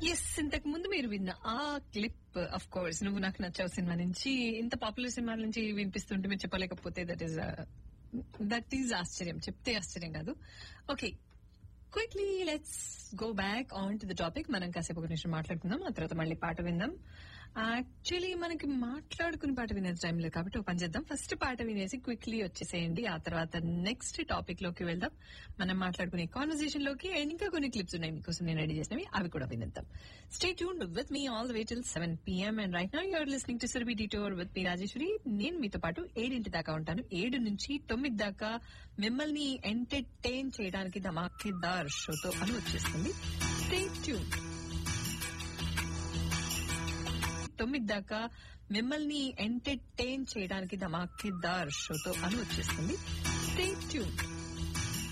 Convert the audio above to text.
yes ఇంతకు ముందు మీరు విన్న ఆ క్లిప్ అఫ్ కోర్స్ నువ్వు నాకు నచ్చావు సినిమా నుంచి ఇంత పాపులర్ సినిమాల నుంచి వినిపిస్తుంటే మీరు చెప్పలేకపోతే దట్ ఈస్ దట్ ఈజ్ ఆశ్చర్యం చెప్తే ఆశ్చర్యం కాదు okay quickly let's go back on to the topic మనం కాసేపు ఒక నిమిషం మాట్లాడుకుందాం ఆ తర్వాత మళ్ళీ పాట విందాం యాక్చువల్లీ మనకి మాట్లాడుకుని పాట వినే టైం లేదు కాబట్టి ఒక పని చేద్దాం ఫస్ట్ పాట వినేసి క్విక్లీ వచ్చేసేయండి ఆ తర్వాత నెక్స్ట్ టాపిక్ లోకి వెళ్దాం మనం మాట్లాడుకునే కాన్వర్సేషన్ లోకి అండ్ ఇంకా కొన్ని క్లిప్స్ ఉన్నాయి మీకోసం నేను రెడీ చేసినవి అవి కూడా వినిద్దాం stay tune with me all the way till seven PM and right now you're listening to Surabhi detour with me Rajeshwari నేను మీతో పాటు ఏడింటి దాకా ఉంటాను ఏడు నుంచి తొమ్మిది దాకా మిమ్మల్ని ఎంటర్టైన్ చేయడానికి ధమాకేదార్ షోతో అని వచ్చేస్తుంది స్టే ట్యూన్ తొమ్మిది దాకా మిమ్మల్ని ఎంటర్టైన్ చేయడానికి ధమాకేదార్ షోతో అని వచ్చేస్తుంది స్టే ట్యూన్